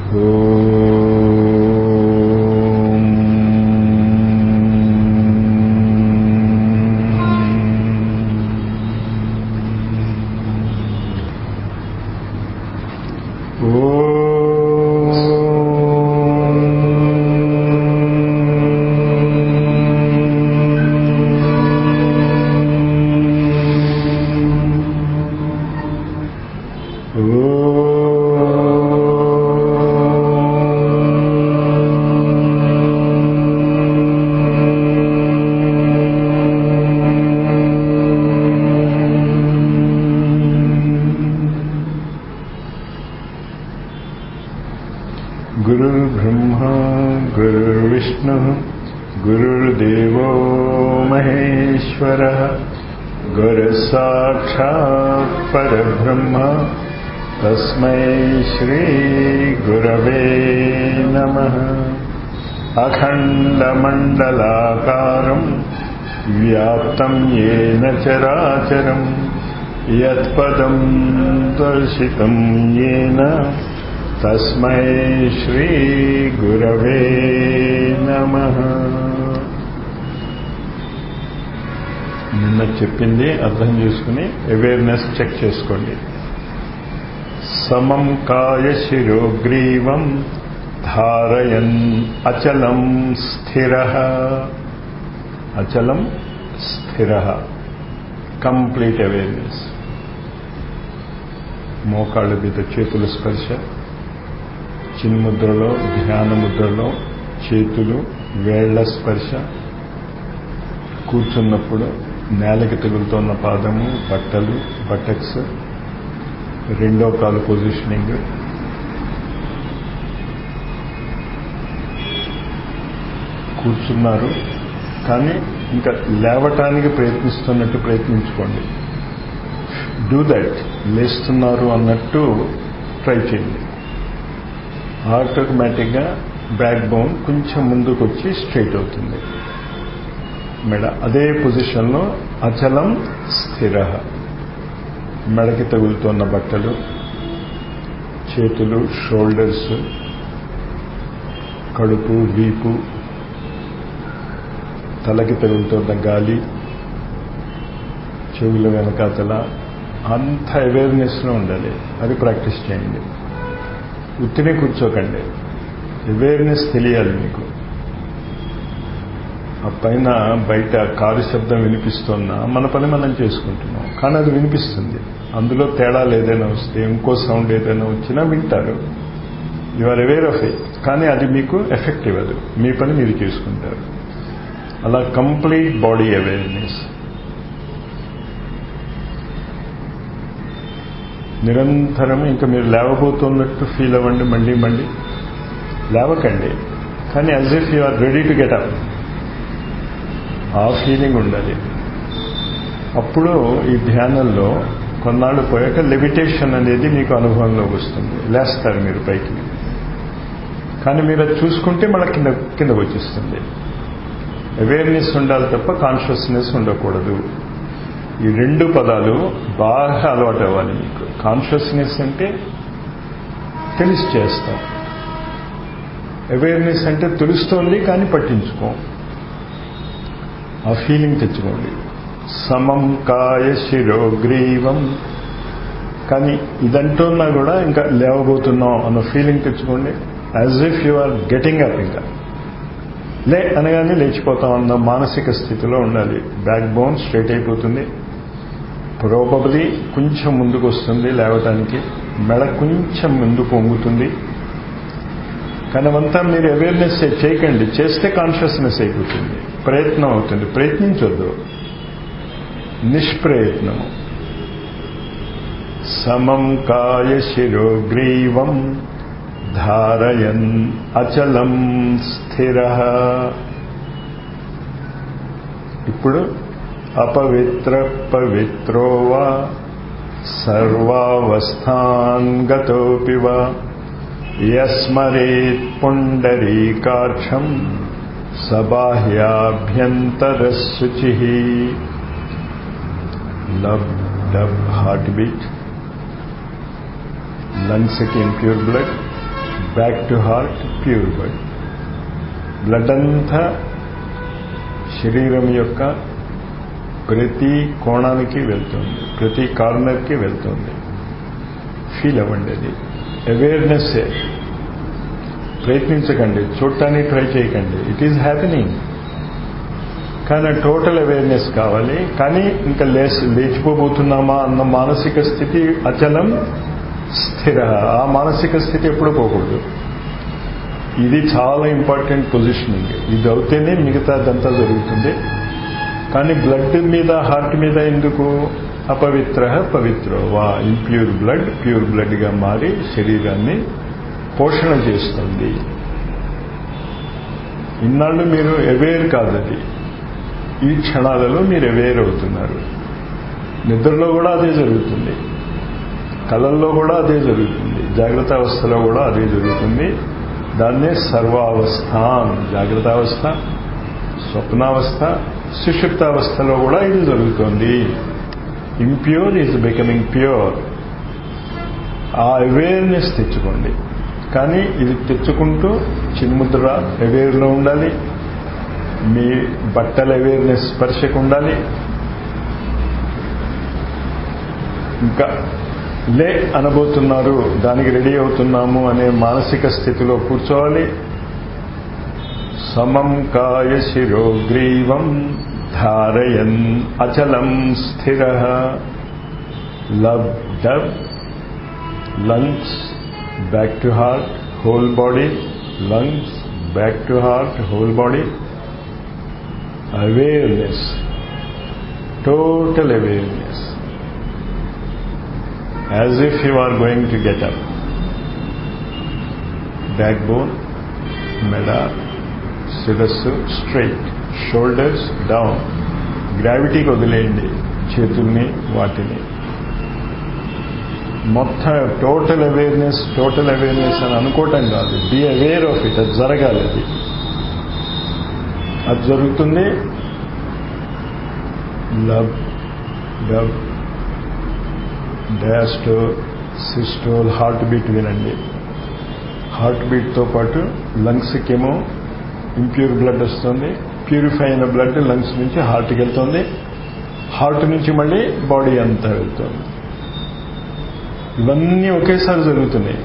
गुरुर्ब्रह्मा गुरुर्विष्णुः गुरुर्देवो महेश्वरः गुरुसाक्षात् परब्रह्म तस्मै श्रीगुरवे नमः अखण्डमण्डलाकारम् व्याप्तं येन चराचरम् यत्पदं दर्शितं येन తస్మై శ్రీ గురవే నమ నిన్న చెప్పింది అర్థం చేసుకుని అవేర్నెస్ చెక్ చేసుకోండి సమం కాయ శిరోగ్రీవం ధారయన్ అచలం స్థిర అచలం స్థిర కంప్లీట్ అవేర్నెస్ మోకాళ్ళ మీద చేతుల స్పర్శ చిన్ముద్రలో ధ్యాన ముద్రలో చేతులు వేళ్ల స్పర్శ కూర్చున్నప్పుడు నేలకి తగులుతున్న పాదము బట్టలు బటక్స్ రెండో కాలు పొజిషనింగ్ కూర్చున్నారు కానీ ఇంకా లేవటానికి ప్రయత్నిస్తున్నట్టు ప్రయత్నించుకోండి డూ దట్ లేస్తున్నారు అన్నట్టు ట్రై చేయండి ఆటోమేటిక్గా బ్యాక్ బోన్ కొంచెం ముందుకు వచ్చి స్ట్రైట్ అవుతుంది మెడ అదే పొజిషన్లో అచలం స్థిర మెడకి తగులుతున్న బట్టలు చేతులు షోల్డర్స్ కడుపు వీపు తలకి తగులుతున్న గాలి చెవుల వెనకాతల అంత అవేర్నెస్లో ఉండాలి అది ప్రాక్టీస్ చేయండి ఉత్తినే కూర్చోకండి అవేర్నెస్ తెలియాలి మీకు ఆ పైన బయట కారు శబ్దం వినిపిస్తున్నా మన పని మనం చేసుకుంటున్నాం కానీ అది వినిపిస్తుంది అందులో తేడాలు ఏదైనా వస్తే ఇంకో సౌండ్ ఏదైనా వచ్చినా వింటారు you are aware of it కానీ అది మీకు ఎఫెక్ట్ ఇవ్వదు మీ పని మీరు చేసుకుంటారు అలా కంప్లీట్ బాడీ అవేర్నెస్ నిరంతరం ఇంకా మీరు లేవబోతున్నట్టు ఫీల్ అవ్వండి మళ్ళీ మళ్ళీ లేవకండి కానీ as if you are ready to get up ఆ ఫీలింగ్ ఉండాలి అప్పుడు ఈ ధ్యానంలో కొన్నాళ్ళు పోయాక లెవిటేషన్ అనేది మీకు అనుభవంలోకి వస్తుంది లేస్తారు మీరు పైకి కానీ మీరు అది చూసుకుంటే మళ్ళీ కింద కిందకు వచ్చేస్తుంది అవేర్నెస్ ఉండాలి తప్ప కాన్షియస్నెస్ ఉండకూడదు ఈ రెండు పదాలు బాగా అలవాటు అవ్వాలి మీకు కాన్షియస్నెస్ అంటే తెలిసి చేస్తాం అవేర్నెస్ అంటే తెలుస్తోంది కానీ పట్టించుకోం ఆ ఫీలింగ్ తెచ్చుకోండి సమం కాయ శిరోగ్రీవం కానీ ఇదంటున్నా కూడా ఇంకా లేవబోతున్నాం అన్న ఫీలింగ్ తెచ్చుకోండి as if you are getting up ఇంకా లే అనగానే లేచిపోతాం అన్న మానసిక స్థితిలో ఉండాలి బ్యాక్ బోన్ స్ట్రైట్ అయిపోతుంది ప్రోబబ్లీ కొంచెం ముందుకు వస్తుంది లేవటానికి మెడ కొంచెం ముందుకు వంగుతుంది కానీ అవంతా మీరు అవేర్నెస్ చేయకండి చేస్తే కాన్షియస్నెస్ అయిపోతుంది ప్రయత్నం అవుతుంది ప్రయత్నించొద్దు నిష్ప్రయత్నం సమం కాయ శిరోగ్రీవం ధారయన్ అచలం స్థిర ఇప్పుడు అపవిత్ర పవిత్రో వా సర్వావస్థాన్ గతోపి వా యస్మరేత్ పుండరీకాక్షం సబాహ్యాభ్యంతరశుచి లవ్ డబ్ హార్ట్ బీట్ లంగ్స్కి impure blood back to heart pure blood blood అంతా శరీరం యొక్క ప్రతి కోణానికి వెళ్తుంది ప్రతి కార్నర్కి వెళ్తుంది ఫీల్ అవ్వండి అది అవేర్నెస్ ప్రయత్నించకండి చూడటానికి ట్రై చేయకండి ఇట్ ఈజ్ హ్యాపెనింగ్ కానీ టోటల్ అవేర్నెస్ కావాలి కానీ ఇంకా లేచి లేచిపోబోతున్నామా అన్న మానసిక స్థితి అచలం స్థిర ఆ మానసిక స్థితి ఎప్పుడు పోకూడదు ఇది చాలా ఇంపార్టెంట్ పొజిషనింగ్ ఇది అవుతేనే మిగతాదంతా జరుగుతుంది కానీ బ్లడ్ మీద హార్ట్ మీద ఎందుకు అపవిత్ర పవిత్రో వా ఇంప్యూర్ బ్లడ్ ప్యూర్ బ్లడ్గా మారి శరీరాన్ని పోషణ చేస్తుంది ఇన్నాళ్ళు మీరు అవేర్ కాదది ఈ క్షణాలలో మీరు అవేర్ అవుతున్నారు నిద్రలో కూడా అదే జరుగుతుంది కళల్లో కూడా అదే జరుగుతుంది జాగ్రత్త అవస్థలో కూడా అదే జరుగుతుంది దాన్నే సర్వావస్థాన్ జాగ్రత్త అవస్థ స్వప్నావస్థ సుషుప్తావస్థలో కూడా ఇది జరుగుతుంది ఇంప్యూర్ ఈజ్ బికమింగ్ ప్యూర్ ఆ అవేర్నెస్ తెచ్చుకోండి కానీ ఇది తెచ్చుకుంటూ చిన్ముద్ర అవేర్లో ఉండాలి మీ బట్టల అవేర్నెస్ స్పర్శకు ఉండాలి ఇంకా లే అనబోతున్నారు దానికి రెడీ అవుతున్నాము అనే మానసిక స్థితిలో కూర్చోవాలి సమం కాయ శిరోగ్రీవం ధారయన్ అచలం స్థిర lub dub lungs back to heart whole body lungs back to heart whole body awareness total awareness as if you are going to get up backbone meda శిరస్సు స్ట్రైట్ షోల్డర్స్ డౌన్ గ్రావిటీకి వదిలేయండి చేతుల్ని వాటిని మొత్తం టోటల్ అవేర్నెస్ టోటల్ అవేర్నెస్ అని అనుకోవటం కాదు be aware of it అది జరగాలి అది అది జరుగుతుంది lub dub diastole systole heart beat వినండి హార్ట్ బీట్తో పాటు లంగ్స్కి ఏమో ఇంప్యూర్ బ్లడ్ వస్తుంది ప్యూరిఫై అయిన బ్లడ్ లంగ్స్ నుంచి హార్ట్కి వెళ్తుంది హార్ట్ నుంచి మళ్ళీ బాడీ అంతా వెళ్తుంది ఇవన్నీ ఒకేసారి జరుగుతున్నాయి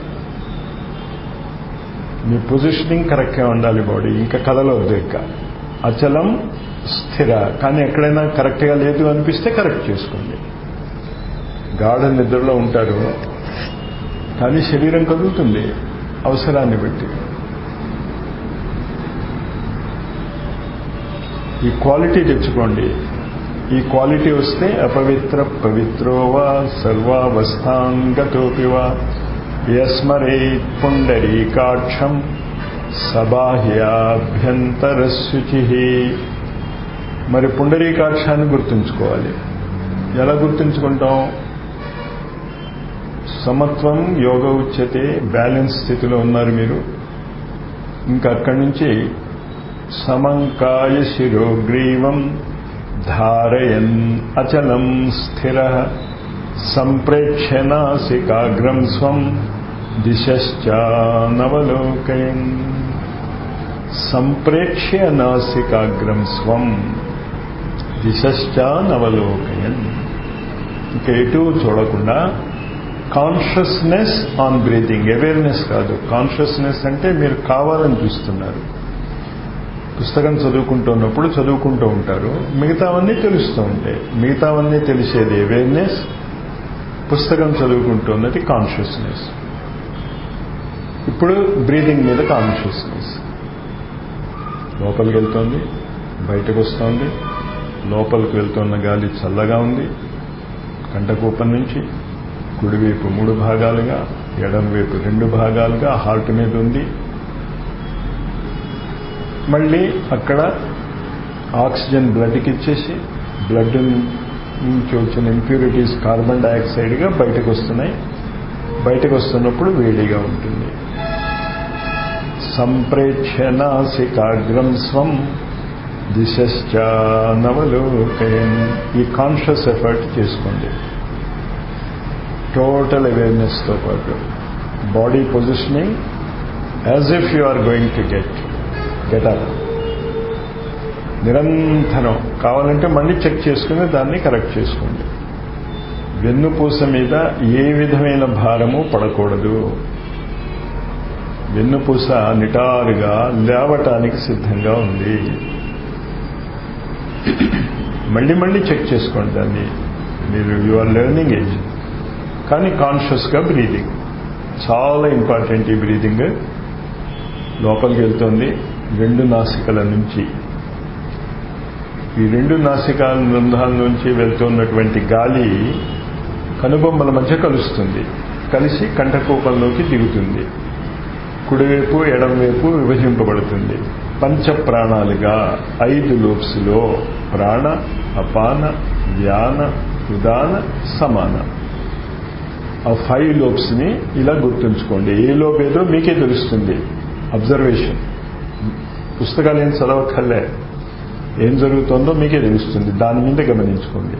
మీ పొజిషనింగ్ కరెక్ట్గా ఉండాలి బాడీ ఇంకా కదలవద్దు ఇంకా అచలం స్థిర కానీ ఎక్కడైనా కరెక్ట్గా లేదు అనిపిస్తే కరెక్ట్ చేసుకోండి గాఢ నిద్రలో ఉంటారు కానీ శరీరం కదులుతుంది అవసరాన్ని బట్టి ఈ క్వాలిటీ తెచ్చుకోండి ఈ క్వాలిటీ వస్తే అపవిత్ర పవిత్రోవా సర్వావస్థాంగతోపివా యస్మరే పుండరీకాక్షం సబాహ్యాభ్యంతరశుచి మరి పుండరీకాక్షాన్ని గుర్తుంచుకోవాలి ఎలా గుర్తుంచుకుంటాం సమత్వం యోగ ఉచ్యతే బ్యాలెన్స్ స్థితిలో ఉన్నారు మీరు ఇంకా అక్కడి నుంచి సమంకాయ శిరోగ్రీవం ధారయన్ అచలం స్థిర సంప్రేక్ష్య నాసికాగ్రం స్వం దిశ్చానవలోకయన్ సంప్రేక్ష్య నాసికాగ్రం స్వం దిశ్చానవలోకయన్ ఇంకా ఎటు చూడకుండా కాన్షియస్నెస్ ఆన్ బ్రీతింగ్ అవేర్నెస్ కాదు కాన్షియస్నెస్ అంటే మీరు కావాలని చూస్తున్నారు పుస్తకం చదువుకుంటున్నప్పుడు చదువుకుంటూ ఉంటారు మిగతావన్నీ తెలుస్తూ ఉంటాయి మిగతావన్నీ తెలిసేది అవేర్నెస్ పుస్తకం చదువుకుంటున్నది కాన్షియస్నెస్ ఇప్పుడు బ్రీదింగ్ మీద కాన్షియస్నెస్ లోపలికి వెళ్తోంది బయటకు వస్తోంది లోపలికి వెళ్తున్న గాలి చల్లగా ఉంది కంటకూపం నుంచి కుడివైపు మూడు భాగాలుగా ఎడం వైపు రెండు భాగాలుగా హార్ట్ మీద ఉంది మళ్ళీ అక్కడ ఆక్సిజన్ బ్లడ్కి ఇచ్చేసి బ్లడ్ నుంచి వచ్చిన ఇంప్యూరిటీస్ కార్బన్ డైఆక్సైడ్గా బయటకు వస్తున్నాయి బయటకు వస్తున్నప్పుడు వేడిగా ఉంటుంది సంప్రేక్షనాసికాగ్రం స్వం దిశ్చానవలోకయన్ ఈ కాన్షియస్ ఎఫర్ట్ చేసుకోండి టోటల్ అవేర్నెస్తో పాటు body positioning as if you are going to get get up నిరంతరం కావాలంటే మళ్ళీ చెక్ చేసుకుని దాన్ని కరెక్ట్ చేసుకోండి వెన్నుపూస మీద ఏ విధమైన భారము పడకూడదు వెన్నుపూస నిటారుగా లేవటానికి సిద్ధంగా ఉంది మళ్ళీ మళ్ళీ చెక్ చేసుకోండి దాన్ని మీరు యు ఆర్ లెర్నింగ్ ఏజ్ కానీ కాన్షియస్గా బ్రీదింగ్ చాలా ఇంపార్టెంట్ ఈ బ్రీదింగ్ లోపలికి వెళ్తుంది రెండు నాసికల నుంచి ఈ రెండు నాసికాల రంధ్రాల నుంచి వెళ్తున్నటువంటి గాలి కనుబొమ్మల మధ్య కలుస్తుంది కలిసి కంఠకూపంలోకి దిగుతుంది కుడివైపు ఎడంవైపు విభజింపబడుతుంది పంచ ప్రాణాలుగా ఐదు లోప్స్లో ప్రాణ అపాన వ్యాన ఉదాన సమాన ఆ ఫైవ్ లోబ్స్ని ఇలా గుర్తుంచుకోండి ఏ లోబ్ ఏదో మీకే తెలుస్తుంది అబ్జర్వేషన్ పుస్తకాలు ఏం చదవక్కర్లే ఏం జరుగుతుందో మీకే తెలుస్తుంది దాని మీద గమనించుకోండి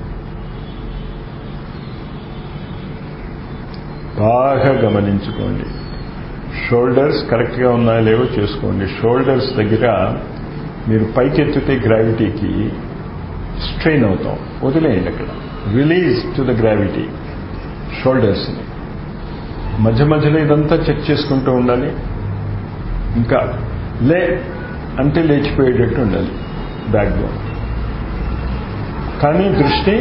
బాగా గమనించుకోండి షోల్డర్స్ కరెక్ట్గా ఉన్నాయో లేవో చేసుకోండి షోల్డర్స్ దగ్గర మీరు పైకెత్తితే గ్రావిటీకి స్ట్రెయిన్ అవుతాం వదిలేయండి అక్కడ రిలీజ్ టు ద గ్రావిటీ షోల్డర్స్ని మధ్య మధ్యలో ఇదంతా చెక్ చేసుకుంటూ ఉండాలి ఇంకా లే అంటే లేచిపోయేటట్టు ఉండాలి బ్యాక్ బోన్ కానీ దృష్టి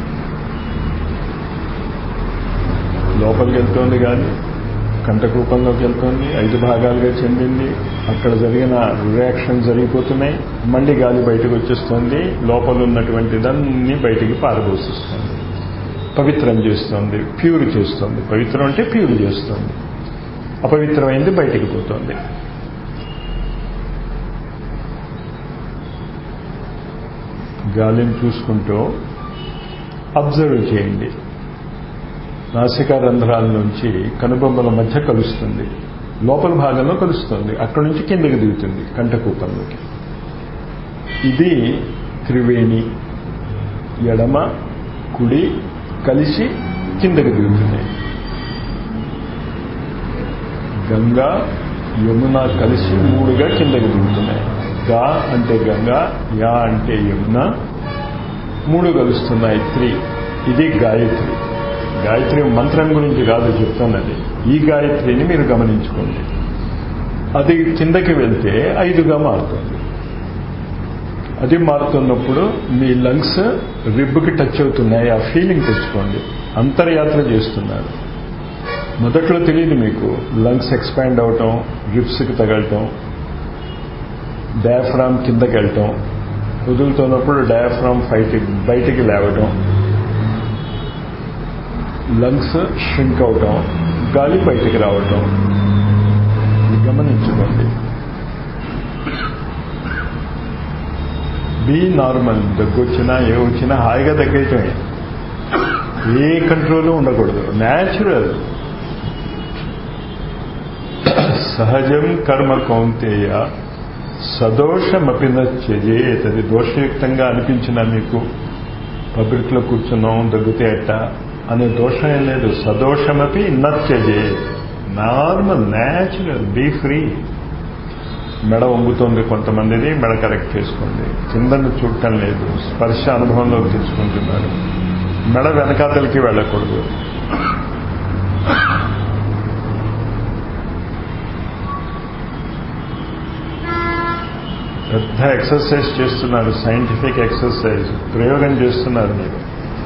లోపలికి వెళ్తోంది కానీ కంఠకూపంలోకి వెళ్తోంది ఐదు భాగాలుగా చెందింది అక్కడ జరిగిన రియాక్షన్ జరిగిపోతున్నాయి మళ్ళీ గాలి బయటకు వచ్చేస్తుంది లోపల ఉన్నటువంటిదన్నీ బయటికి పారబోసిస్తుంది పవిత్రం చేస్తుంది ప్యూర్ చేస్తుంది పవిత్రం అంటే ప్యూర్ చేస్తుంది అపవిత్రమైంది బయటికి పోతుంది గాలిని చూసుకుంటూ అబ్జర్వ్ చేయండి నాసికా రంధ్రాల నుంచి కనుబొమ్మల మధ్య కలుస్తుంది లోపల భాగంలో కలుస్తుంది అక్కడి నుంచి కిందకి దిగుతుంది కంఠకూపంలోకి ఇది త్రివేణి ఎడమ కుడి కలిసి కిందకి దిగుతున్నాయి గంగా యమున కలిసి మూడుగా కిందకి దిగుతున్నాయి గా అంటే గంగా యా అంటే యమున మూడు కలుస్తున్నాయి త్రి ఇది గాయత్రి గాయత్రి మంత్రం గురించి కాదు చెప్తున్నది ఈ గాయత్రిని మీరు గమనించుకోండి అది కిందకి వెళ్తే ఐదుగా మారుతుంది అది మారుతున్నప్పుడు మీ లంగ్స్ రిబ్బుకి టచ్ అవుతున్నాయి ఆ ఫీలింగ్ తెచ్చుకోండి అంతర్యాత్ర చేస్తున్నారు మొదట్లో తెలియదు మీకు లంగ్స్ ఎక్స్పాండ్ అవటం రిబ్స్కి తగలటం డయాఫ్రామ్ కిందకి వెళ్ళటం వదులుతున్నప్పుడు డయాఫ్రామ్ బయటికి బయటికి లేవటం లంగ్స్ షింక్ అవటం గాలి బయటికి రావటం గమనించుకోండి బీ నార్మల్ దగ్గు వచ్చినా ఏ వచ్చినా హాయిగా తగ్గటమే ఏ కంట్రోల్ ఉండకూడదు న్యాచురల్ సహజం కర్మ కౌంతేయ సదోషమపి నచ్చేత్ అది దోషయుక్తంగా అనిపించిన మీకు పబ్లిక్లో కూర్చున్నాం దగ్గితే అట్ట అనే దోషం ఏం లేదు సదోషమపి నచ్చజే నార్మల్ న్యాచురల్ బీ ఫ్రీ మెడ వంగుతోంది కొంతమందిది మెడ కరెక్ట్ చేసుకోండి కిందను చూడటం లేదు స్పర్శ అనుభవంలోకి తెచ్చుకుంటున్నారు మెడ వెనకాతలకి వెళ్ళకూడదు పెద్ద ఎక్సర్సైజ్ చేస్తున్నారు సైంటిఫిక్ ఎక్సర్సైజ్ ప్రయోగం చేస్తున్నారు మీరు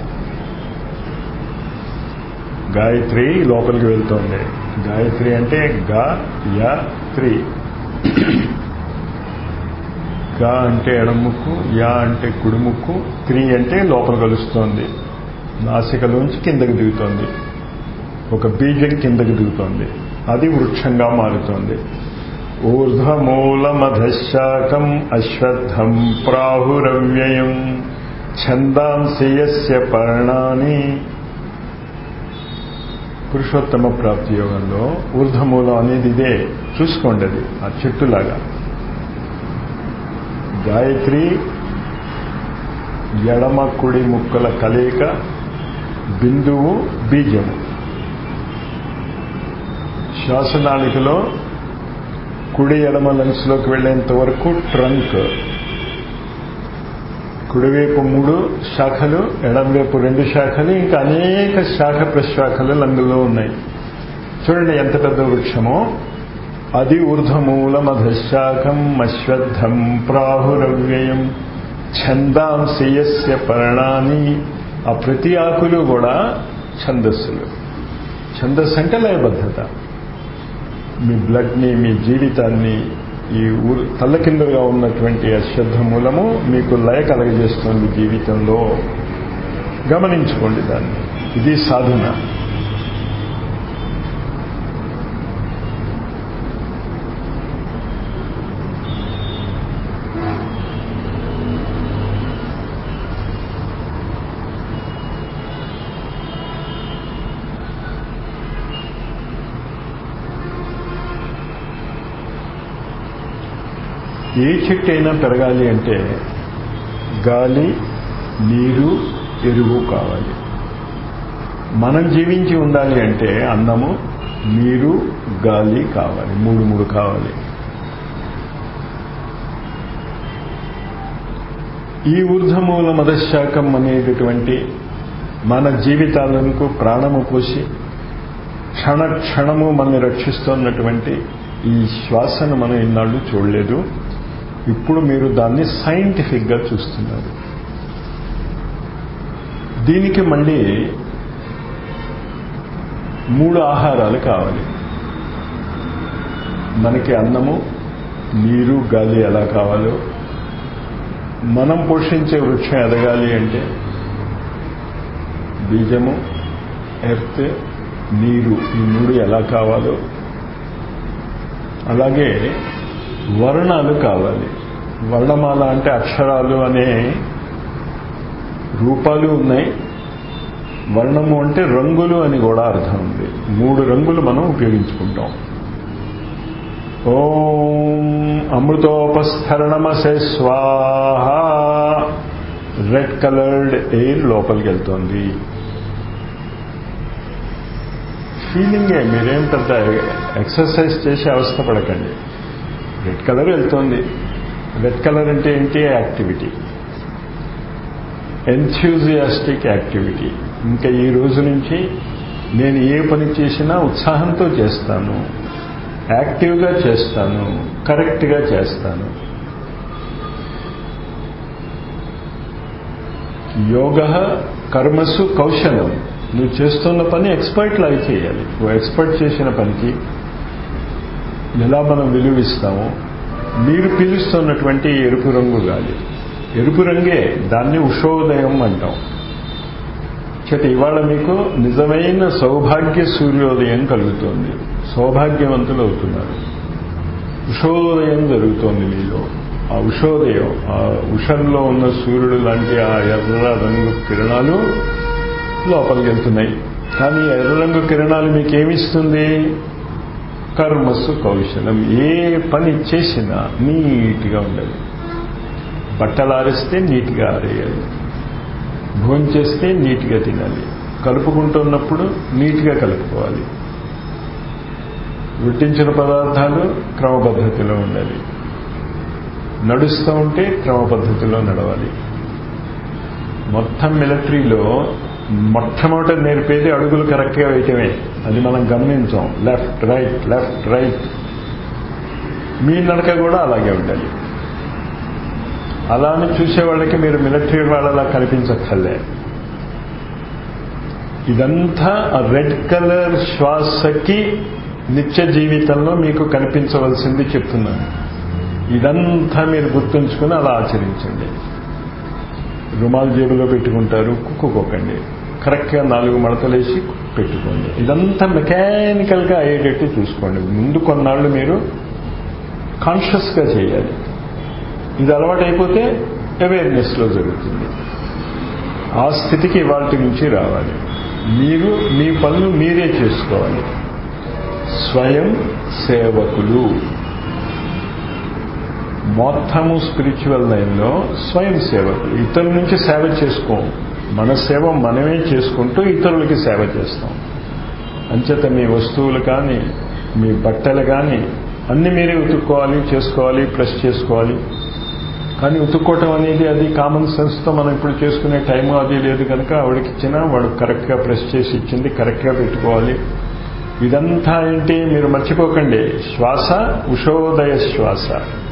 గాయత్రి లోపలికి వెళ్తోంది గాయత్రి అంటే గా యా త్రి గా అంటే ఎడముక్కు యా అంటే కుడిముక్కు త్రి అంటే లోపల కలుస్తోంది నాసికలోంచి కిందకి దిగుతోంది ఒక బీజం కిందకి దిగుతోంది అది వృక్షంగా మారుతోంది ఊర్ధ్వమూలమధశాకం అశ్వత్థం ప్రాహురవ్యయం ఛందాంసి యస్య పర్ణాని పురుషోత్తమ ప్రాప్తి యోగంలో ఊర్ధమూలం అనేది ఇదే చూసుకోండి అది ఆ చెట్టులాగా గాయత్రి ఎడమ కుడి ముక్కల కలయిక బిందువు బీజము శ్వాసనాళికలో కుడి ఎడమ లెన్స్లోకి వెళ్ళేంత వరకు ట్రంక్ కుడివైపు మూడు శాఖలు ఎడమవైపు రెండు శాఖలు ఇంకా అనేక శాఖ ప్రశాఖలు లంగులో ఉన్నాయి చూడండి ఎంత పెద్ద వృక్షమో అది ఊర్ధమూలమధశాఖం అశ్వత్థం ప్రాహురవ్యయం ఛందాంశయస్య పర్ణాన్ని ఆ ప్రతి ఆకులు కూడా ఛందస్సులు ఛందస్సు అంటే లయబద్ధత మీ బ్లడ్ని మీ జీవితాన్ని ఈ ఊరు తల్లకిందులుగా ఉన్నటువంటి అశ్వద్ధ మూలము మీకు లయ కలగజేస్తుంది జీవితంలో గమనించుకోండి దాన్ని ఇది సాధన ఏ చెట్టు అయినా పెరగాలి అంటే గాలి నీరు ఎరువు కావాలి మనం జీవించి ఉండాలి అంటే అన్నము నీరు గాలి కావాలి మూడు మూడు కావాలి ఈ ఊర్ధమూల మదశాఖం అనేటటువంటి మన జీవితాలకు ప్రాణము పోసి క్షణ క్షణము మనల్ని రక్షిస్తున్నటువంటి ఈ శ్వాసను మనం ఇన్నాళ్ళు చూడలేదు ఇప్పుడు మీరు దాన్ని సైంటిఫిక్గా చూస్తున్నారు దీనికి మళ్ళీ మూడు ఆహారాలు కావాలి మనకి అన్నము నీరు గాలి ఎలా కావాలో మనం పోషించే వృక్షం ఎదగాలి అంటే బీజము ఎర్త్ నీరు ఈ మూడు ఎలా కావాలో అలాగే వర్ణాలు కావాలి వర్ణమాల అంటే అక్షరాలు అనే రూపాలు ఉన్నాయి వర్ణము అంటే రంగులు అని కూడా అర్థం ఉంది మూడు రంగులు మనం ఉపయోగించుకుంటాం ఓం అమృతోపస్థరణమసే స్వాహ రెడ్ కలర్డ్ ఎయిర్ లోపలికి వెళ్తోంది ఫీలింగే మీరేం పెద్ద ఎక్సర్సైజ్ చేసి అవస్థపడకండి రెడ్ కలర్ వెళ్తోంది రెడ్ కలర్ అంటే ఏంటి యాక్టివిటీ ఎంథ్యూజియాస్టిక్ యాక్టివిటీ ఇంకా ఈ రోజు నుంచి నేను ఏ పని చేసినా ఉత్సాహంతో చేస్తాను యాక్టివ్గా చేస్తాను కరెక్ట్గా చేస్తాను యోగ కర్మసు కౌశలం నువ్వు చేస్తున్న పని ఎక్స్పర్ట్ లాగా చేయాలి నువ్వు ఎక్స్పర్ట్ చేసిన పనికి ఎలా మనం విలువిస్తామో మీరు పీలుస్తున్నటువంటి ఎరుపు రంగు గాలి ఎరుపు రంగే దాన్ని ఉషోదయం అంటాం చేత ఇవాళ మీకు నిజమైన సౌభాగ్య సూర్యోదయం కలుగుతోంది సౌభాగ్యవంతులు అవుతున్నారు ఉషోదయం జరుగుతోంది మీలో ఆ ఉషోదయం ఆ ఉషంలో ఉన్న సూర్యుడు లాంటి ఆ ఎర్ర రంగు కిరణాలు లోపలికి వెళ్తున్నాయి కానీ ఎర్ర రంగు కిరణాలు మీకు ఏమిస్తుంది కర్మస్సు కౌశలం ఏ పని చేసినా నీట్గా ఉండాలి బట్టలు ఆరేస్తే నీట్గా ఆరేయాలి భోజనం చేస్తే నీట్గా తినాలి కలుపుకుంటున్నప్పుడు నీట్గా కలుపుకోవాలి వృట్టించిన పదార్థాలు క్రమపద్ధతిలో ఉండాలి నడుస్తూ ఉంటే క్రమ పద్ధతిలో నడవాలి మొత్తం మిలిటరీలో మొట్టమొదట నేర్పేది అడుగులు కరెక్ట్గా వేయటమే అది మనం గమనించాం లెఫ్ట్ రైట్ లెఫ్ట్ రైట్ మీ నడక కూడా అలాగే ఉండాలి అలానే చూసే వాళ్ళకి మీరు మిలిటరీ వాళ్ళలా కనిపించక్కర్లే ఇదంతా ఆ రెడ్ కలర్ శ్వాసకి నిత్య జీవితంలో మీకు కనిపించవలసింది చెప్తున్నాను ఇదంతా మీరు గుర్తుంచుకుని అలా ఆచరించండి రుమాల్ జేబులో పెట్టుకుంటారు కుక్కుకోకండి కరెక్ట్గా నాలుగు మడతలేసి పెట్టుకోండి ఇదంతా మెకానికల్గా అయ్యేటట్టు చూసుకోండి ముందు కొన్నాళ్ళు మీరు కాన్షియస్గా చేయాలి ఇది అలవాటు అయిపోతే అవేర్నెస్లో జరుగుతుంది ఆ స్థితికి ఇవాళ నుంచి రావాలి మీరు మీ పనులు మీరే చేసుకోవాలి స్వయం సేవకులు మొత్తము స్పిరిచువల్ లైన్లో స్వయం సేవకులు ఇతరుల నుంచి సేవ చేసుకోం మన సేవ మనమే చేసుకుంటూ ఇతరులకి సేవ చేస్తాం అంచేత మీ వస్తువులు కానీ మీ బట్టలు కానీ అన్ని మీరే ఉతుక్కోవాలి చేసుకోవాలి ప్రెస్ చేసుకోవాలి కానీ ఉతుక్కోవటం అనేది అది కామన్ సెన్స్తో మనం ఇప్పుడు చేసుకునే టైం అది లేదు కనుక ఆవిడకి ఇచ్చినా వాడు కరెక్ట్గా ప్రెస్ చేసి ఇచ్చింది కరెక్ట్గా పెట్టుకోవాలి ఇదంతా ఏంటి మీరు మర్చిపోకండి శ్వాస ఉషోదయ శ్వాస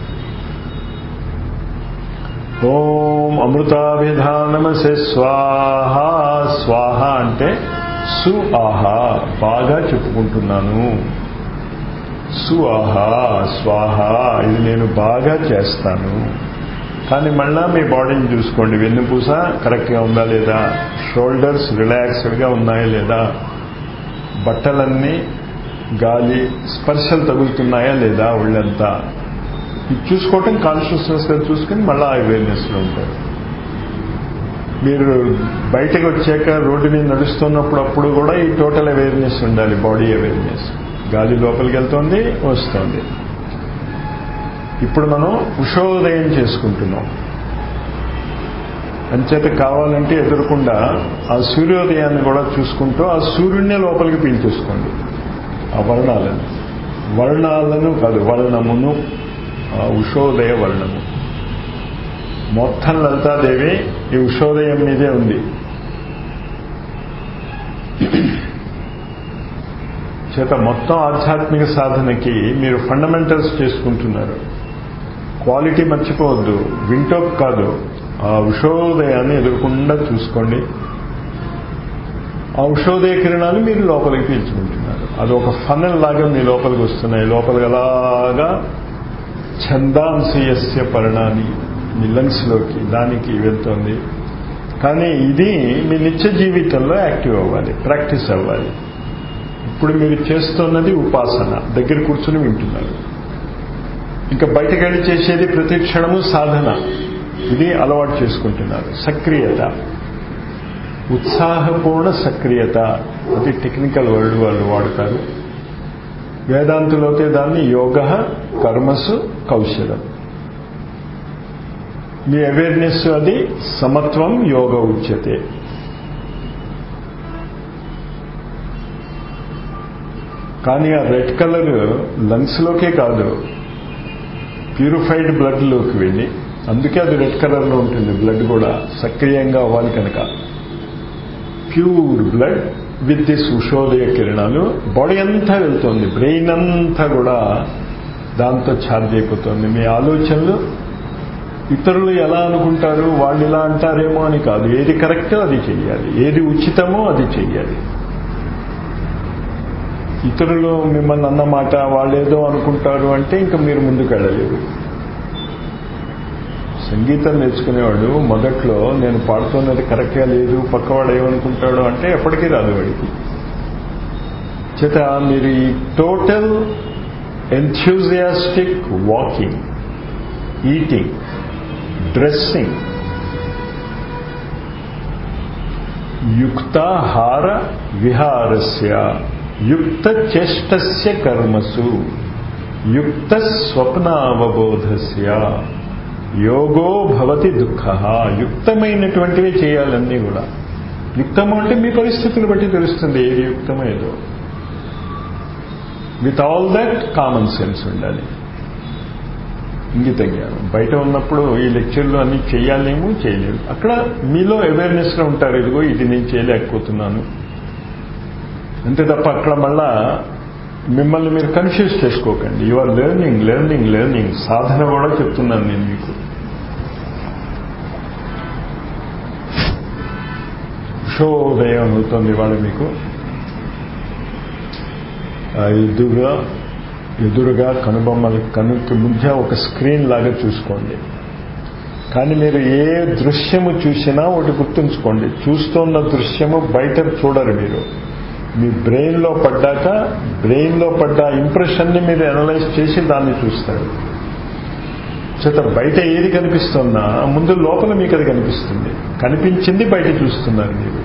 ఓం అమృతాభిధానమసే స్వాహ స్వాహ అంటే సు ఆహా బాగా చెప్పుకుంటున్నాను సు ఆహా స్వాహ ఇది నేను బాగా చేస్తాను కానీ మళ్ళా మీ బాడీని చూసుకోండి వెన్నుపూస కరెక్ట్గా ఉందా లేదా షోల్డర్స్ రిలాక్స్డ్గా ఉన్నాయా లేదా బట్టలన్నీ గాలి స్పర్శలు తగులుతున్నాయా లేదా ఒళ్ళంతా ఇది చూసుకోవటం కాన్షియస్నెస్గా చూసుకుని మళ్ళీ అవేర్నెస్లో ఉంటారు మీరు బయటకు వచ్చాక రోడ్డు మీద నడుస్తున్నప్పుడు అప్పుడు కూడా ఈ టోటల్ అవేర్నెస్ ఉండాలి బాడీ అవేర్నెస్ గాలి లోపలికి వెళ్తోంది వస్తుంది ఇప్పుడు మనం ఉషోదయం చేసుకుంటున్నాం అంచేత కావాలంటే ఎదురకుండా ఆ సూర్యోదయాన్ని కూడా చూసుకుంటూ ఆ సూర్యుడినే లోపలికి పీల్చేసుకోండి ఆ వర్ణాలను వర్ణాలను కాదు వర్ణమును ఆ ఉషోదయ వర్ణము మొత్తం లలితాదేవి ఈ ఉషోదయం మీదే ఉంది చేత మొత్తం ఆధ్యాత్మిక సాధనకి మీరు ఫండమెంటల్స్ చేసుకుంటున్నారు క్వాలిటీ మర్చిపోవద్దు వింటో కాదు ఆ ఉషోదయాన్ని ఎదురకుండా చూసుకోండి ఆ ఉషోదయ కిరణాలు మీరు లోపలికి పీల్చుకుంటున్నారు అది ఒక ఫనల్ లాగా మీ లోపలికి వస్తున్నాయి లోపలికి అలాగా ఛందాంశయస్య పరిణామి మీ లంగ్స్లోకి దానికి వెళ్తుంది కానీ ఇది మీ నిత్య జీవితంలో యాక్టివ్ అవ్వాలి ప్రాక్టీస్ అవ్వాలి ఇప్పుడు మీరు చేస్తున్నది ఉపాసన దగ్గర కూర్చుని వింటున్నారు ఇంకా బయటకు వెళ్ళి చేసేది ప్రతి క్షణము సాధన ఇది అలవాటు చేసుకుంటున్నారు సక్రియత ఉత్సాహపూర్ణ సక్రియత అది టెక్నికల్ వర్డ్ వాళ్ళు వాడతారు వేదాంతులైతే దాన్ని యోగ కర్మసు కౌశలం మీ అవేర్నెస్ అది సమత్వం యోగ ఉచ్యతే కానీ ఆ రెడ్ కలర్ లంగ్స్లోకే కాదు ప్యూరిఫైడ్ బ్లడ్లోకి వెళ్ళి అందుకే అది రెడ్ కలర్లో ఉంటుంది బ్లడ్ కూడా సక్రియంగా అవ్వాలి కనుక ప్యూర్ బ్లడ్ విత్ దిస్ ఉషోదయ కిరణాలు బాడీ అంతా వెళ్తుంది బ్రెయిన్ అంతా కూడా దాంతో ఛార్జ్ అయిపోతుంది మీ ఆలోచనలు ఇతరులు ఎలా అనుకుంటారు వాళ్ళు ఇలా అంటారేమో అని కాదు ఏది కరెక్టో అది చెయ్యాలి ఏది ఉచితమో అది చెయ్యాలి ఇతరులు మిమ్మల్ని అన్నమాట వాళ్ళు ఏదో అనుకుంటారు అంటే ఇంకా మీరు ముందుకు వెళ్ళలేరు సంగీతం నేర్చుకునేవాడు మొదట్లో నేను పాడుతున్నది కరెక్ట్గా లేదు పక్కవాడు ఏమనుకుంటాడు అంటే ఎప్పటికీ రాదు వాడికి చేత మీరు ఈ total enthusiastic walking eating dressing యుక్తాహార విహారస్య యుక్త చేష్టస్య కర్మసు యుక్త స్వప్నావబోధస్య యోగో భవతి దుఃఖ యుక్తమైనటువంటివి చేయాలన్నీ కూడా యుక్తము అంటే మీ పరిస్థితులు బట్టి తెలుస్తుంది ఏది యుక్తమేదో with all that common sense ఉండాలి ఇంగిత జ్ఞానం బయట ఉన్నప్పుడు ఈ లెక్చర్లు అన్ని చేయాలేమో చేయలేము అక్కడ మీలో అవేర్నెస్లో ఉంటారు ఇదిగో ఇది నేను చేయలేకపోతున్నాను అంతే తప్ప అక్కడ మళ్ళా మిమ్మల్ని మీరు కన్ఫ్యూజ్ చేసుకోకండి you are learning learning learning సాధన కూడా చెప్తున్నాను నేను మీకు ఉషోదయం అవుతుంది ఇవాళ మీకు ఎదురుగా ఎదురుగా కనుబొమ్మల కనుకి మధ్య ఒక స్క్రీన్ లాగా చూసుకోండి కానీ మీరు ఏ దృశ్యము చూసినా ఒకటి గుర్తుంచుకోండి చూస్తున్న దృశ్యము బయట చూడరు మీరు మీ బ్రెయిన్లో పడ్డాక బ్రెయిన్లో పడ్డ ఇంప్రెషన్ని మీరు అనలైజ్ చేసి దాన్ని చూస్తారు చేత బయట ఏది కనిపిస్తున్నా ముందు లోపల మీకు అది కనిపిస్తుంది కనిపించింది బయట చూస్తున్నారు మీరు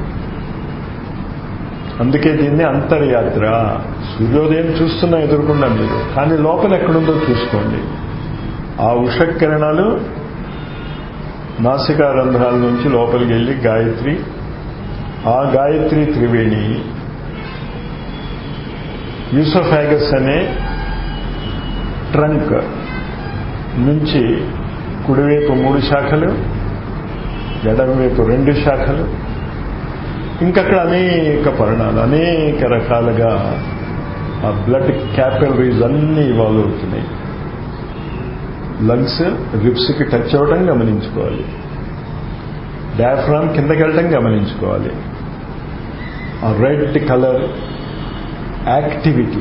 అందుకే దీన్ని అంతర్యాత్ర సూర్యోదయం చూస్తున్నా ఎదుర్కొన్నా మీరు కానీ లోపల ఎక్కడుందో చూసుకోండి ఆ ఉషకిరణాలు నాసికా రంధ్రాల నుంచి లోపలికి వెళ్ళి గాయత్రి ఆ గాయత్రి త్రివేణి యూసోఫాగస్ అనే ట్రంక్ నుంచి కుడివైపు మూడు శాఖలు ఎడమవైపు రెండు శాఖలు ఇంకక్కడ అనేక పరణాలు అనేక రకాలుగా ఆ బ్లడ్ క్యాపిలరీస్ అన్నీ ఇవాల్వ్ అవుతున్నాయి లంగ్స్ రిప్స్కి టచ్ అవ్వడం గమనించుకోవాలి డయాఫ్రామ్ కిందకి వెళ్ళటం గమనించుకోవాలి ఆ రెడ్ కలర్ యాక్టివిటీ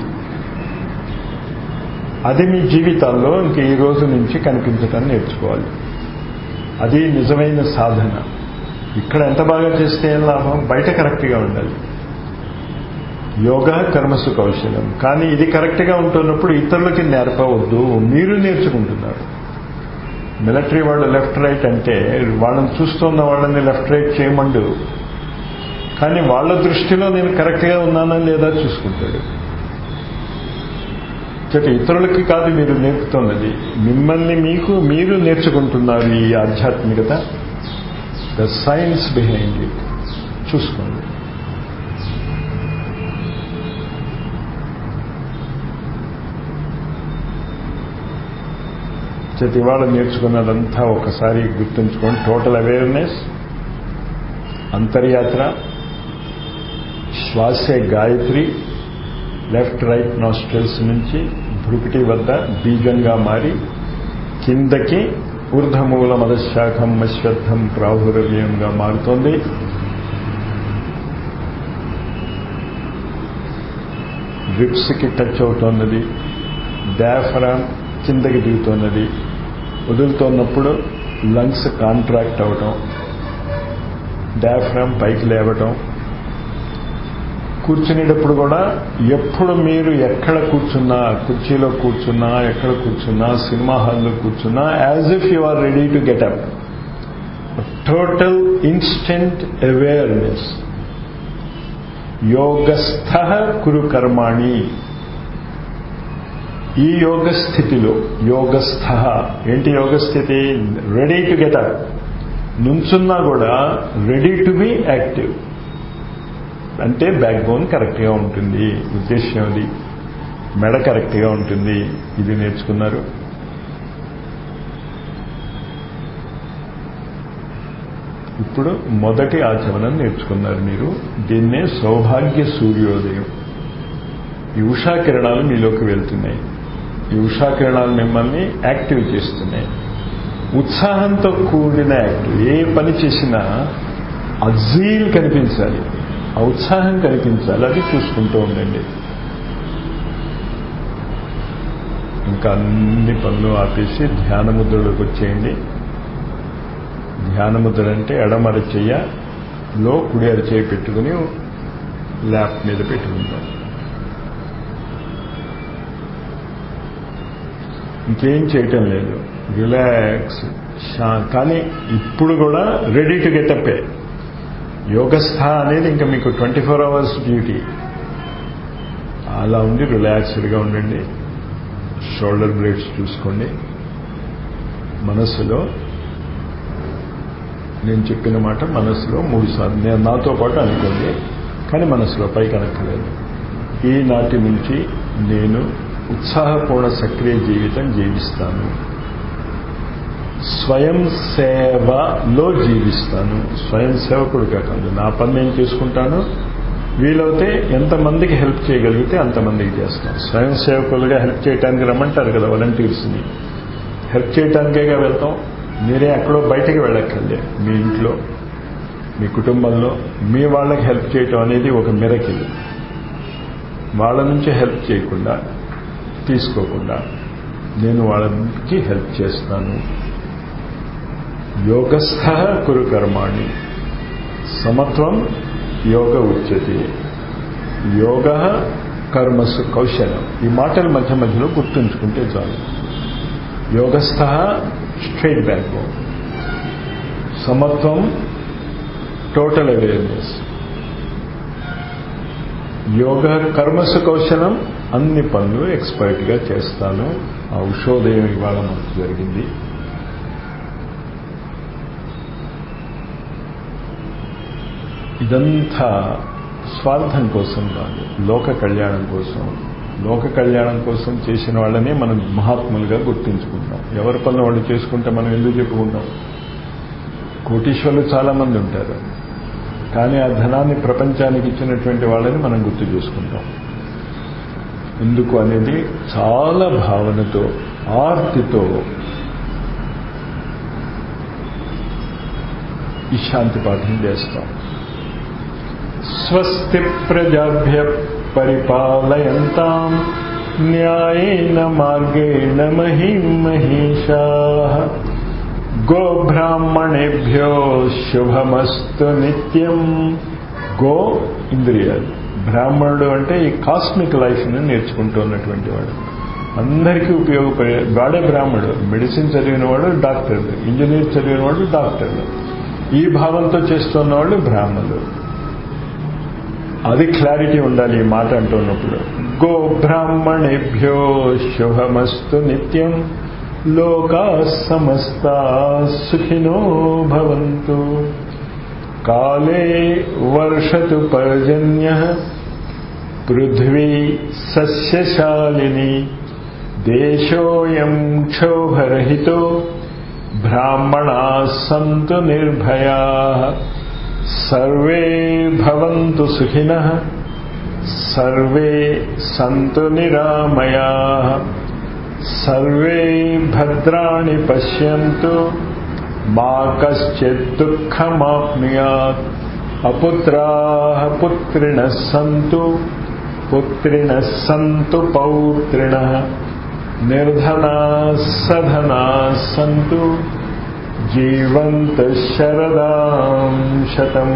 అది మీ జీవితాల్లో ఇంక ఈ రోజు నుంచి కనిపించటం నేర్చుకోవాలి అది నిజమైన సాధన ఇక్కడ ఎంత బాగా చేస్తే ఏం లాభం బయట కరెక్ట్గా ఉండాలి యోగా కర్మసు కౌశలం కానీ ఇది కరెక్ట్గా ఉంటున్నప్పుడు ఇతరులకి నేర్పవద్దు మీరు నేర్చుకుంటున్నారు మిలిటరీ వాళ్ళు లెఫ్ట్ రైట్ అంటే వాళ్ళని చూస్తున్న వాళ్ళని లెఫ్ట్ రైట్ చేయమండు కానీ వాళ్ళ దృష్టిలో నేను కరెక్ట్గా ఉన్నానా లేదా చూసుకుంటాడు చెట్టు ఇతరులకి కాదు మీరు నేర్పుతున్నది మిమ్మల్ని మీకు మీరు నేర్చుకుంటున్నారు ఈ ఆధ్యాత్మికత ద సైన్స్ బిహైండ్ ఇట్ చూసుకోండి చేతి ఇవాళ నేర్చుకున్నదంతా ఒకసారి గుర్తుంచుకోండి టోటల్ అవేర్నెస్ అంతర్యాత్ర శ్వాసే గాయత్రి లెఫ్ట్ రైట్ నాస్ట్రల్స్ నుంచి భృకుటి వద్ద బీజంగా మారి కిందకి ఊర్ధమూల మదశాఖం అశ్వత్థం ప్రాహురవ్యంగా మారుతోంది రిప్స్కి టచ్ అవుతున్నది డయాఫ్రామ్ కిందకి దిగుతున్నది వదులుతున్నప్పుడు లంగ్స్ కాంట్రాక్ట్ అవటం డయాఫ్రామ్ పైకి లేవటం కూర్చునేటప్పుడు కూడా ఎప్పుడు మీరు ఎక్కడ కూర్చున్నా కుర్చీలో కూర్చున్నా ఎక్కడ కూర్చున్నా సినిమా హాల్లో కూర్చున్నా as if you are ready to get up total instant awareness యోగస్థ కురు కర్మాణి ఈ యోగ స్థితిలో యోగస్థ ఏంటి యోగస్థితి రెడీ టు గెట్ అప్ నుంచున్నా కూడా రెడీ టు బి యాక్టివ్ అంటే బ్యాక్ బోన్ కరెక్ట్గా ఉంటుంది ఉద్దేశం అది మెడ కరెక్ట్గా ఉంటుంది ఇది నేర్చుకున్నారు ఇప్పుడు మొదటి ఆచమనం నేర్చుకున్నారు మీరు దీన్నే సౌభాగ్య సూర్యోదయం ఈ ఉషా కిరణాలు మీలోకి వెళ్తున్నాయి ఈ ఉషా కిరణాలు మిమ్మల్ని యాక్టివ్ చేస్తున్నాయి ఉత్సాహంతో కూడిన యాక్టివ్ ఏ పని చేసినా అజీల్ కనిపించాలి ఆ ఉత్సాహం కనిపించాలి అది చూసుకుంటూ ఉండండి ఇంకా అన్ని పనులు ఆపేసి ధ్యాన ముద్రలోకి వచ్చేయండి ధ్యాన ముద్ర అంటే ఎడమర చెయ్యలో కుడి అరచేయి పెట్టుకుని ల్యాప్ మీద పెట్టుకుంటాం ఇంకేం చేయటం లేదు రిలాక్స్ షా కానీ ఇప్పుడు కూడా రెడీ టు గెటప్పే యోగస్థ అనేది ఇంకా మీకు ట్వంటీ ఫోర్ అవర్స్ డ్యూటీ అలా ఉండి రిలాక్స్డ్గా ఉండండి షోల్డర్ బ్లేడ్స్ చూసుకోండి మనస్సులో నేను చెప్పిన మాట మనసులో మూడు సార్లు నేను నాతో పాటు అనుకోండి కానీ మనసులో పైకి అనక్కలేదు ఈనాటి నుంచి నేను ఉత్సాహపూర్ణ సక్రియ జీవితం జీవిస్తాను స్వయం సేవలో జీవిస్తాను స్వయం సేవకుడు కాకండి నా పని నేను చేసుకుంటాను వీలైతే ఎంతమందికి హెల్ప్ చేయగలిగితే అంతమందికి చేస్తాను స్వయం సేవకులుగా హెల్ప్ చేయడానికి రమ్మంటారు కదా వాలంటీర్స్ని హెల్ప్ చేయడానికేగా వెళ్తాం మీరే ఎక్కడో బయటకు వెళ్ళక్కర్లే మీ ఇంట్లో మీ కుటుంబంలో మీ వాళ్ళకి హెల్ప్ చేయటం అనేది ఒక మిరకిల్ వాళ్ళ నుంచి హెల్ప్ చేయకుండా తీసుకోకుండా నేను వాళ్ళకి హెల్ప్ చేస్తాను యోగస్థ కురు కర్మాణి సమత్వం యోగ ఉచ్యతి యోగ కర్మసు కౌశలం ఈ మాటల మధ్య మధ్యలో గుర్తుంచుకుంటే చాలు యోగస్థ స్ట్రైట్ బ్యాక్ సమత్వం టోటల్ అవేర్నెస్ యోగ కర్మసు కౌశలం అన్ని పనులు ఎక్స్పర్ట్గా చేస్తాను ఆ ఉషోదయం ఇవాళ మనకు జరిగింది ఇదంతా స్వార్థం కోసం కాదు లోక కళ్యాణం కోసం లోక కళ్యాణం కోసం చేసిన వాళ్ళని మనం మహాత్ములుగా గుర్తించుకుంటాం ఎవరి పనులు వాళ్ళు చేసుకుంటే మనం ఎందుకు చెప్పుకుంటాం కోటీశ్వర్లు చాలా మంది ఉంటారు కానీ ఆ ధనాన్ని ప్రపంచానికి ఇచ్చినటువంటి వాళ్ళని మనం గుర్తు చేసుకుంటాం ఎందుకు అనేది చాలా భావనతో ఆర్తితో ఈ శాంతి పాఠం చేస్తాం స్వస్తి ప్రజాభ్య పరిపాలయంతాం న్యాయేన మార్గేణ మహిం మహిషా గోబ్రాహ్మణేభ్యో శుభమస్తు నిత్యం గో ఇంద్రియాలు బ్రాహ్మణుడు అంటే ఈ కాస్మిక్ లైఫ్ని నేర్చుకుంటూ ఉన్నటువంటి వాడు అందరికీ ఉపయోగపడే వాడే బ్రాహ్మణుడు మెడిసిన్ చదివిన వాడు డాక్టర్లు ఇంజనీర్ చదివిన వాడు డాక్టర్లు ఈ భావంతో చేస్తున్న వాళ్ళు బ్రాహ్మణులు అది క్లారిటీ ఉండాలి ఈ మాట అంటున్నప్పుడు గో బ్రాహ్మణేభ్యో శుభమస్తు నిత్యం లోకా సమస్త సుఖినో భవంతు కాలే వర్షతు పర్జన్య పృథ్వీ సస్యశాలిని దేశోయం క్షోభరహితో బ్రాహ్మణా సంతు నిర్భయా సర్వే భవంతు సుఖినః సర్వే సంతు నిరామయా సర్వే భద్రాణి పశ్యంతు మా కశ్చిత్ దుఃఖమాప్నుయాత్ అపుత్రా పుత్రిణ సంతు పుత్రిణ సంతు పౌత్రిణ నిర్ధనా సధనా సంతు జీవంత శరదాం శతం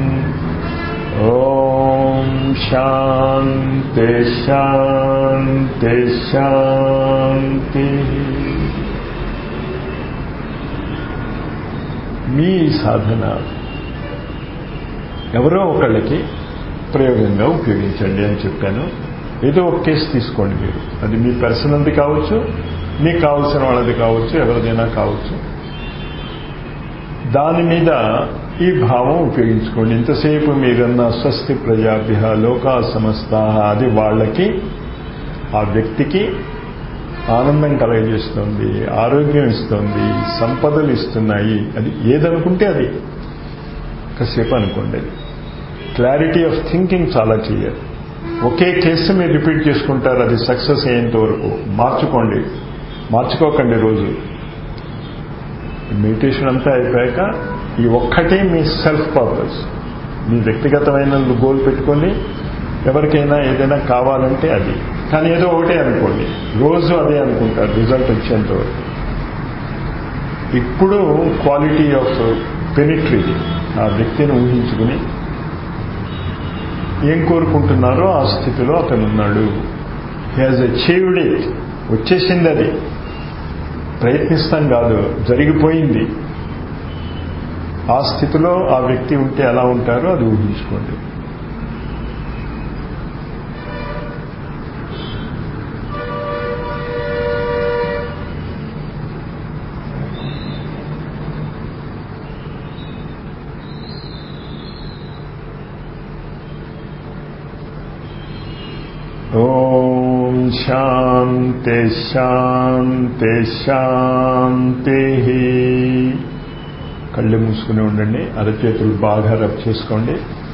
ఓం శాంతి శాంతి శాంతి మీ సాధన ఎవరో ఒకళ్ళకి ప్రయోగంగా ఉపయోగించండి అని చెప్పాను ఏదో ఒక కేసు తీసుకోండి మీరు అది మీ పర్సనల్ది కావచ్చు మీకు కావాల్సిన వాళ్ళది కావచ్చు ఎవరిదైనా కావచ్చు దాని మీద ఈ భావం ఉపయోగించుకోండి ఇంతసేపు మీరన్న స్వస్తి ప్రజాభ్య లోకా సమస్త అది వాళ్ళకి ఆ వ్యక్తికి ఆనందం కలగజేస్తుంది ఆరోగ్యం ఇస్తుంది సంపదలు ఇస్తున్నాయి అది ఏదనుకుంటే అది కాసేపు అనుకోండి అది క్లారిటీ ఆఫ్ థింకింగ్ చాలా క్లియర్ ఒకే కేసు మీరు రిపీట్ చేసుకుంటారు అది సక్సెస్ అయ్యేంత వరకు మార్చుకోండి మార్చుకోకండి రోజు మెడిటేషన్ అంతా అయిపోయాక ఈ ఒక్కటే మీ సెల్ఫ్ పర్పస్ మీ వ్యక్తిగతమైన గోల్ పెట్టుకొని ఎవరికైనా ఏదైనా కావాలంటే అది కానీ ఏదో ఒకటే అనుకోండి రోజు అదే అనుకుంటారు రిజల్ట్ వచ్చేంత వరకు ఇప్పుడు క్వాలిటీ ఆఫ్ పెనిట్రీ ఆ వ్యక్తిని ఊహించుకుని ఏం కోరుకుంటున్నారో ఆ స్థితిలో అతను ఉన్నాడు హీ హాజ్ అచీవ్డ్ ఇట్ వచ్చేసింది అది ప్రయత్నిస్తాం కాదు జరిగిపోయింది ఆ స్థితిలో ఆ వ్యక్తి ఉంటే ఎలా ఉంటారో అది ఊహించుకోండి ఓం శాంతి శాంతి శాంతి కళ్ళు మూసుకుని ఉండండి అరచేతులు బాగా రబ్ చేసుకోండి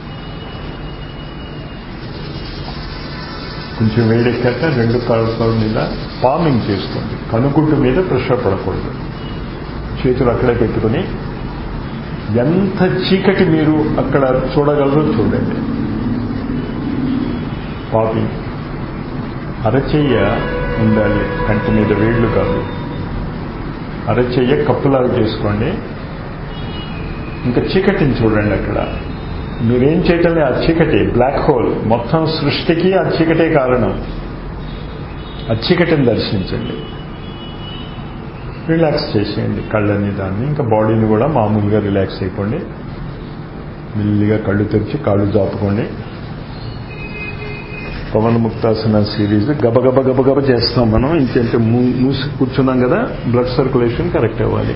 కొంచెం వేడెక్కాక రెండు కళ్ళ మీద పామింగ్ చేసుకోండి కనుగుడ్డు మీద ప్రెషర్ పడకూడదు చేతులు అక్కడే పెట్టుకుని ఎంత చీకటి మీరు అక్కడ చూడగలరో చూడండి పాపింగ్ అరచెయ్య ఉండాలి కంటి మీద వేళ్ళు కాదు అరచెయ్య కప్పులాగా చేసుకోండి ఇంకా చీకటిని చూడండి అక్కడ మీరేం చేయటం ఆ చీకటి బ్లాక్ హోల్ మొత్తం సృష్టికి ఆ చీకటే కారణం ఆ చీకటిని దర్శించండి రిలాక్స్ చేసేయండి కళ్ళని దాన్ని ఇంకా బాడీని కూడా మామూలుగా రిలాక్స్ అయిపోండి మెల్లిగా కళ్ళు తెరిచి కాళ్ళు జాపుకోండి పవన్ ముక్తాసన సిరీస్ గబగబ గబగబ చేస్తాం మనం ఇంకేంటే మూసి కూర్చున్నాం కదా బ్లడ్ సర్క్యులేషన్ కరెక్ట్ అవ్వాలి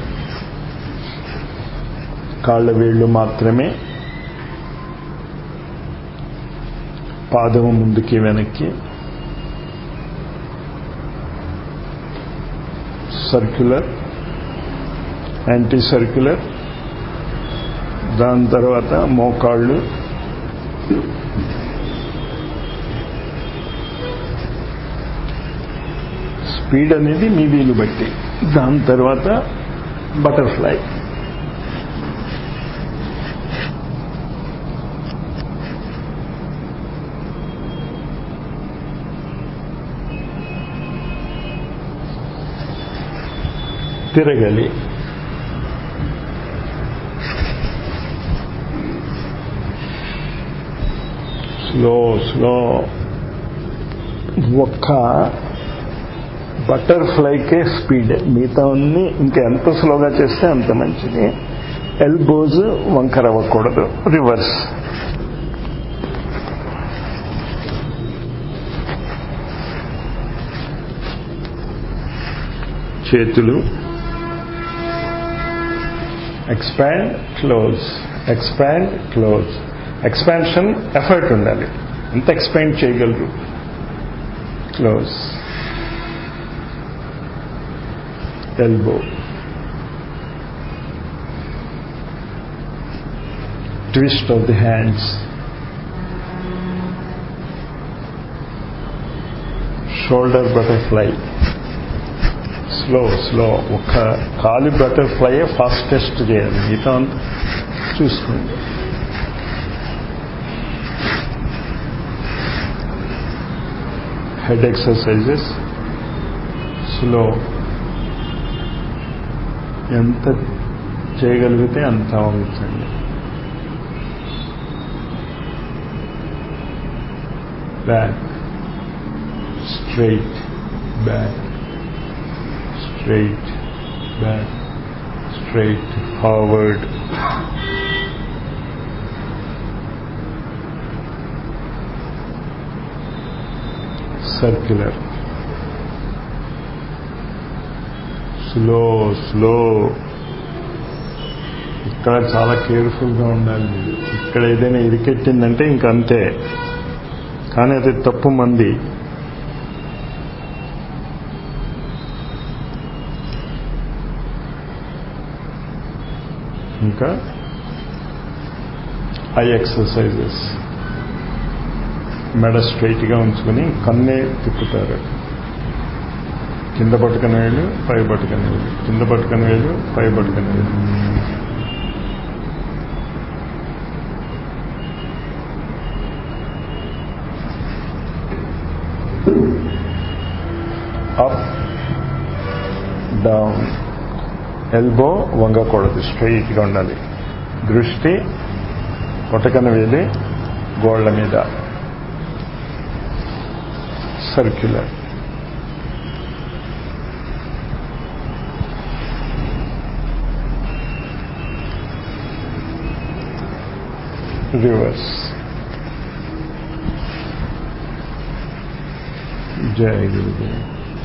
కాళ్ళ వేళ్ళు మాత్రమే పాదము ముందుకి వెనక్కి సర్క్యులర్ యాంటీ సర్క్యులర్ దాని తర్వాత మోకాళ్ళు స్పీడ్ అనేది మీ వీలు బట్టి దాని తర్వాత బటర్ఫ్లై తిరగలి స్లో స్లో ఒక్క బటర్ఫ్లైకే స్పీడ్ మిగతా అన్ని ఇంకా ఎంత స్లోగా చేస్తే అంత మంచిది ఎల్బోజ్ వంకర అవ్వకూడదు రివర్స్ చేతులు expand close expand close expansion effort ఉండాలి ఎంత ఎక్స్పాండ్ చేయగలరు close elbow. Twist of the hands. Shoulder butterfly. Slow slow ఒక కాలి బటర్ఫ్లై ఫాస్టెస్ట్ చేయాలి మిగతా చూసుకోండి హెడ్ ఎక్సర్సైజెస్ స్లో ఎంత చేయగలిగితే అంత వంచండి back straight back straight back straight forward circular slow slow ఇక్కడ చాలా కేర్ఫుల్గా ఉండాలి మీరు ఇక్కడ ఏదైనా ఇరికెట్టిందంటే ఇంక అంతే కానీ అది తప్పు మంది ఇంకా ఐ ఎక్సర్సైజెస్ మెడ స్ట్రైట్గా ఉంచుకొని కన్నే తిప్పుతారు కింద పట్టుకుని వేలు పై పట్టుకుని వేలు కింద పట్టుకుని వేలు పై పట్టుకుని వేలు అప్ డౌన్ ఎల్బో వంగకూడదు స్ట్రైట్గా ఉండాలి దృష్టి పొటకన వేలి గోళ్ల మీద సర్క్యులర్ రివర్స్ జై గురుదేవ్